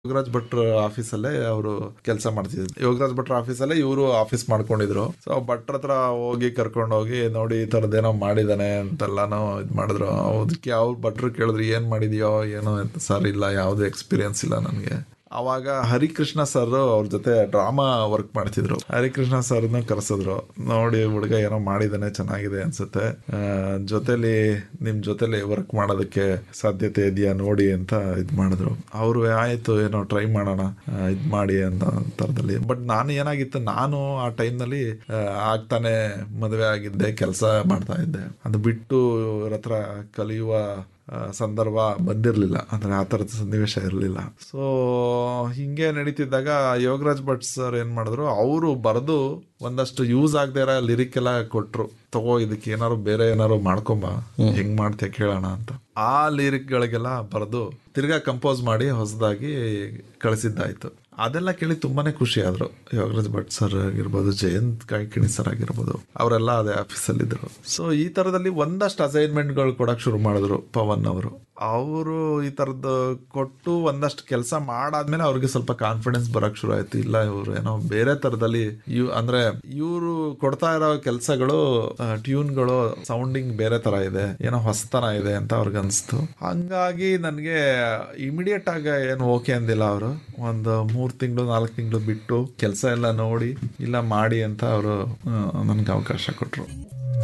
ಯೋಗರಾಜ್ ಭಟ್ರ ಆಫೀಸಲ್ಲೇ ಅವರು ಕೆಲಸ ಮಾಡ್ತಿದ್ರು ಯೋಗರಾಜ್ ಭಟ್ರ ಆಫೀಸಲ್ಲೇ ಇವರು ಆಫೀಸ್ ಮಾಡ್ಕೊಂಡಿದ್ರು ಸೊ ಭಟ್ರ ಹತ್ರ ಹೋಗಿ ಕರ್ಕೊಂಡು ಹೋಗಿ ನೋಡಿ ಈ ಥರದ್ದೇನೋ ಮಾಡಿದಾನೆ ಅಂತೆಲ್ಲಾನು ಇದು ಮಾಡಿದ್ರು ಅದಕ್ಕೆ ಅವ್ರು ಭಟ್ರು ಕೇಳಿದ್ರು ಏನು ಮಾಡಿದ್ಯೋ ಏನೋ ಅಂತ ಸರ್ ಇಲ್ಲ ಯಾವುದೇ ಎಕ್ಸ್ಪೀರಿಯನ್ಸ್ ಇಲ್ಲ ನನಗೆ ಅವಾಗ ಹರಿಕೃಷ್ಣ ಸರ್ ಅವ್ರ ಜೊತೆ ಡ್ರಾಮಾ ವರ್ಕ್ ಮಾಡ್ತಿದ್ರು ಹರಿಕೃಷ್ಣ ಸರ್ನ ಕರೆಸಿದ್ರು ನೋಡಿ ಹುಡುಗ ಏನೋ ಮಾಡಿದಾನೆ ಚೆನ್ನಾಗಿದೆ ಅನ್ಸುತ್ತೆ ಆ, ಜೊತೆಲಿ ನಿಮ್ ಜೊತೆಲಿ ವರ್ಕ್ ಮಾಡೋದಕ್ಕೆ ಸಾಧ್ಯತೆ ಇದೆಯಾ ನೋಡಿ ಅಂತ ಇದ್ ಮಾಡಿದ್ರು ಅವರು ಆಯ್ತು ಏನೋ ಟ್ರೈ ಮಾಡೋಣ ಆ, ಇದ್ ಮಾಡಿ ಅಂತ ತರದಲ್ಲಿ ಬಟ್ ನಾನು ಏನಾಗಿತ್ತು ನಾನು ಆ ಟೈಮ್ನಲ್ಲಿ ಆಗ್ತಾನೆ ಮದುವೆ ಆಗಿದ್ದೆ ಕೆಲಸ ಮಾಡ್ತಾ ಇದ್ದೆ ಅದು ಬಿಟ್ಟು ಇವ್ರ ಹತ್ರ ಕಲಿಯುವ ಆ, ಸಂದರ್ಭ ಬಂದಿರಲಿಲ್ಲ ಅಂದ್ರೆ ಆ ಥರದ ಸನ್ನಿವೇಶ ಇರಲಿಲ್ಲ ಸೊ ಹಿಂಗೆ ನಡೀತಿದ್ದಾಗ ಯೋಗರಾಜ್ ಭಟ್ ಸರ್ ಏನು ಮಾಡಿದ್ರು ಅವರು ಬರೆದು ಒಂದಷ್ಟು ಯೂಸ್ ಆಗದೆ ಇರೋ ಲಿರಿಕ್ ಎಲ್ಲ ಕೊಟ್ರು ತಗೋ ಇದಕ್ಕೆ ಏನಾರು ಬೇರೆ ಏನಾರು ಮಾಡ್ಕೊಂಬ ಹೆಂಗ್ ಮಾಡ್ತೀಯ ಕೇಳೋಣ ಅಂತ ಆ ಲಿರಿಕ್ಗಳಿಗೆಲ್ಲ ಬರೆದು ತಿರ್ಗಾ ಕಂಪೋಸ್ ಮಾಡಿ ಹೊಸದಾಗಿ ಕಳಿಸಿದ್ದಾಯ್ತು ಅದೆಲ್ಲ ಕೇಳಿ ತುಂಬಾನೇ ಖುಷಿ ಆದ್ರು ಯೋಗರಾಜ್ ಭಟ್ ಸರ್ ಆಗಿರ್ಬೋದು ಜಯಂತ್ ಕಾಯ್ಕಿಣಿ ಸರ್ ಆಗಿರ್ಬೋದು ಅವರೆಲ್ಲ ಅದೇ ಆಫೀಸಲ್ಲಿ ಇದ್ರು ಸೊ ಈ ತರದಲ್ಲಿ ಒಂದಷ್ಟು ಅಸೈನ್ಮೆಂಟ್ಗಳು ಕೊಡಕ್ ಶುರು ಮಾಡಿದ್ರು ಪವನ್ ಅವರು ಅವರು ಈ ತರದ್ದು ಕೊಟ್ಟು ಒಂದಷ್ಟು ಕೆಲಸ ಮಾಡಾದ್ಮೇಲೆ ಅವ್ರಿಗೆ ಸ್ವಲ್ಪ ಕಾನ್ಫಿಡೆನ್ಸ್ ಬರಕ್ ಶುರು ಆಯ್ತು ಇಲ್ಲ ಇವ್ರು ಏನೋ ಬೇರೆ ತರದಲ್ಲಿ ಇವ್ ಅಂದ್ರೆ ಇವರು ಕೊಡ್ತಾ ಇರೋ ಕೆಲಸಗಳು ಟ್ಯೂನ್ಗಳು ಸೌಂಡಿಂಗ್ ಬೇರೆ ತರ ಇದೆ ಏನೋ ಹೊಸತನ ಇದೆ ಅಂತ ಅವ್ರಿಗೆ ಅನ್ಸ್ತು ಹಂಗಾಗಿ ನನಗೆ ಇಮಿಡಿಯೇಟ್ ಆಗಿ ಏನು ಓಕೆ ಅಂದಿಲ್ಲ ಅವರು ಒಂದು ಮೂರ್ ತಿಂಗಳು ನಾಲ್ಕು ತಿಂಗಳು ಬಿಟ್ಟು ಕೆಲಸ ಎಲ್ಲ ನೋಡಿ ಇಲ್ಲ ಮಾಡಿ ಅಂತ ಅವರು ನನಗೆ ಅವಕಾಶ ಕೊಟ್ರು